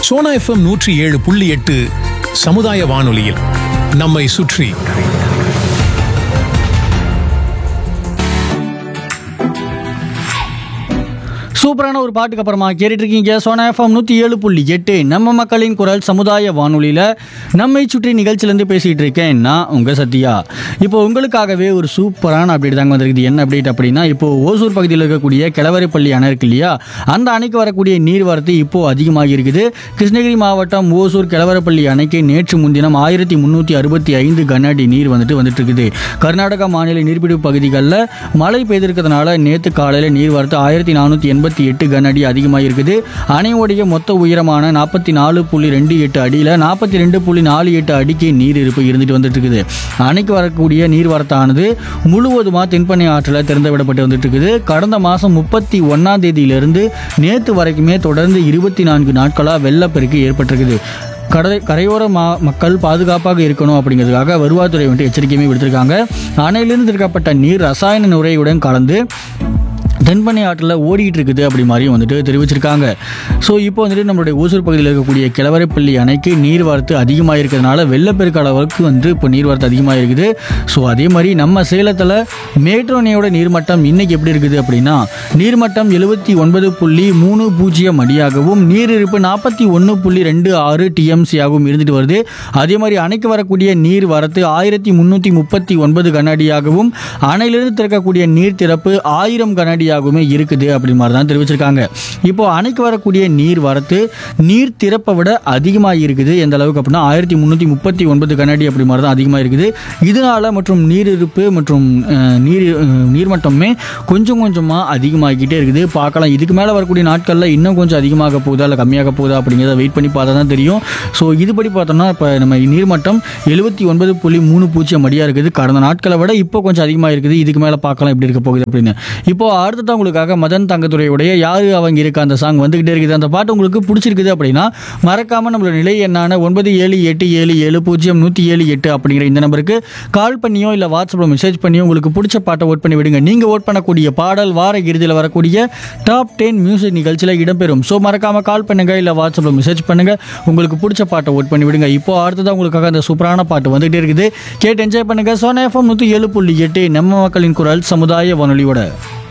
Sona FM நூற்றி ஏழு புள்ளி எட்டு சமுதாய வானொலியில் நம்மை சுற்றி சூப்பரான ஒரு பாட்டுக்கு அப்புறமா கேட்டுட்டு இருக்கீங்க சோனா எஃப்எம் நூற்றி ஏழு புள்ளி எட்டு நம்ம மக்களின் குரல் சமுதாய வானொலியில் நம்மை சுற்றி நிகழ்ச்சியிலேருந்து பேசிகிட்டு இருக்கேன் நான் உங்கள் சத்யா இப்போ உங்களுக்காகவே ஒரு சூப்பரான அப்டேட் தாங்க வந்திருக்குது என்ன அப்டேட் அப்படின்னா இப்போ ஓசூர் பகுதியில் இருக்கக்கூடிய கிழவரைப்பள்ளி அணை இருக்கு இல்லையா அந்த அணைக்கு வரக்கூடிய நீர்வரத்து இப்போ அதிகமாகி இருக்குது கிருஷ்ணகிரி மாவட்டம் ஓசூர் கிழவரப்பள்ளி அணைக்கு நேற்று முன்தினம் ஆயிரத்தி முந்நூற்றி அறுபத்தி ஐந்து கன அடி நீர் வந்துட்டு வந்துட்டு இருக்குது கர்நாடகா மாநில நீர்பிடிப்பு பகுதிகளில் மழை பெய்திருக்கிறதுனால நேற்று காலையில் நீர்வரத்து ஆயிரத்தி நானூற்றி எண்பத்தி எட்டு கன அடி அதிகமாக இருக்குது அணையுடைய மொத்த உயரமான நாற்பத்தி நாலு புள்ளி ரெண்டு எட்டு அடியில் நாற்பத்தி ரெண்டு புள்ளி நாலு எட்டு அடிக்கு நீர் இருப்பு இருந்துட்டு வந்துட்டு இருக்குது அணைக்கு வரக்கூடிய நீர்வரத்தானது முழுவதுமாக தென்பண்ணை ஆற்றில் திறந்து விடப்பட்டு வந்துட்டு இருக்குது கடந்த மாதம் முப்பத்தி ஒன்றாம் தேதியிலிருந்து நேற்று வரைக்குமே தொடர்ந்து இருபத்தி நான்கு நாட்களாக வெள்ளப்பெருக்கு ஏற்பட்டிருக்குது கடை கரையோர மா மக்கள் பாதுகாப்பாக இருக்கணும் அப்படிங்கிறதுக்காக வருவாய்த்துறை வந்துட்டு எச்சரிக்கையுமே விடுத்திருக்காங்க அணையிலிருந்து திறக்கப்பட்ட நீர் ரசாயன நுரையுடன் கலந்து தென்பண்ணை ஆற்றில் ஓடிட்டு இருக்குது அப்படி மாதிரியும் வந்துட்டு தெரிவிச்சிருக்காங்க ஸோ இப்போ வந்துட்டு நம்மளுடைய ஓசூர் பகுதியில் இருக்கக்கூடிய கிழவரைப்பள்ளி அணைக்கு நீர்வரத்து அதிகமாக இருக்கிறதுனால வெள்ளப்பெருக்கு அளவுக்கு வந்து இப்போ நீர்வரத்து அதிகமாக இருக்குது ஸோ அதே மாதிரி நம்ம சேலத்தில் மேட்டூர் அணையோட நீர்மட்டம் இன்னைக்கு எப்படி இருக்குது அப்படின்னா நீர்மட்டம் எழுபத்தி ஒன்பது புள்ளி மூணு பூஜ்ஜியம் அடியாகவும் நீர் இருப்பு நாற்பத்தி ஒன்று புள்ளி ரெண்டு ஆறு டிஎம்சியாகவும் இருந்துட்டு வருது அதே மாதிரி அணைக்கு வரக்கூடிய நீர் வரத்து ஆயிரத்தி முந்நூற்றி முப்பத்தி ஒன்பது கனஅடியாகவும் அணையிலிருந்து திறக்கக்கூடிய நீர் திறப்பு ஆயிரம் கனஅடியாகவுமே இருக்குது அப்படி மாதிரி தான் தெரிவிச்சிருக்காங்க இப்போ அணைக்கு வரக்கூடிய நீர் வரத்து நீர் திறப்பை விட அதிகமாக இருக்குது எந்த அளவுக்கு அப்படின்னா ஆயிரத்தி முந்நூற்றி முப்பத்தி ஒன்பது கனஅடி அப்படி மாதிரி தான் அதிகமாக இருக்குது இதனால மற்றும் நீர் இருப்பு மற்றும் அஹ், நீர் அஹ், நீர்மட்டமே கொஞ்சம் கொஞ்சமாக அதிகமாகிக்கிட்டே இருக்குது பார்க்கலாம் இதுக்கு மேலே வரக்கூடிய நாட்களில் இன்னும் கொஞ்சம் அதிகமாக போகுதா இல்லை கம்மியாக போகுதா அப்படிங்கிறத வெயிட் பண்ணி பார்த்தா தான் தெரியும் ஸோ இதுபடி பார்த்தோம்னா இப்போ நம்ம நீர்மட்டம் எழுபத்தி ஒன்பது புள்ளி மூணு பூஜ்ஜியம் அடியாக இருக்குது கடந்த நாட்களை விட இப்போ கொஞ்சம் அதிகமாக இருக்குது இதுக்கு மேலே பார்க்கலாம் எப்படி இருக்க போகுது அப்படின்னு இப்போ அடுத்ததான் உங்களுக்காக மதன் தங்கத்துறையுடைய யாரு அவங்க இருக்க அந்த சாங் வந்துகிட்டே இருக்குது அந்த பாட்டு உங்களுக்கு பிடிச்சிருக்குது அப்படின்னா மறக்காம நம்மளோட நிலை எண்ணான ஒன்பது ஏழு எட்டு ஏழு ஏழு பூஜ்ஜியம் நூற்றி ஏழு எட்டு அப்படிங்கிற இந்த நம்பருக்கு கால் பண்ணியோ இல்லை வாட்ஸ்அப்பில் மெசேஜ் பண்ணியோ உங்களுக்கு பிடிச்ச பாட்டை ஓட் பண்ணி விடுங்க நீங்கள் ஓட் பண்ணக்கூடிய பாடல் வார இறுதியில் வரக்கூடிய டாப் டென் மியூசிக் நிகழ்ச்சியில் இடம்பெறும் ஸோ மறக்காம கால் பண்ணுங்க இல்லை வாட்ஸ்அப்பில் மெசேஜ் பண்ணுங்க உங்களுக்கு பிடிச்ச பாட்டை ஓட் பண்ணி விடுங்க இப்போ அடுத்ததான் உங்களுக்காக அந்த சூப்பரான பாட்டு வந்துகிட்டே இருக்குது கேட்டு என்ஜாய் பண்ணுங்க சோனா எஃப்எம் நூற்றி ஏழு புள்ளி எட்டு நம்ம மக்களின் குரல் சமுதாய வானொலியோட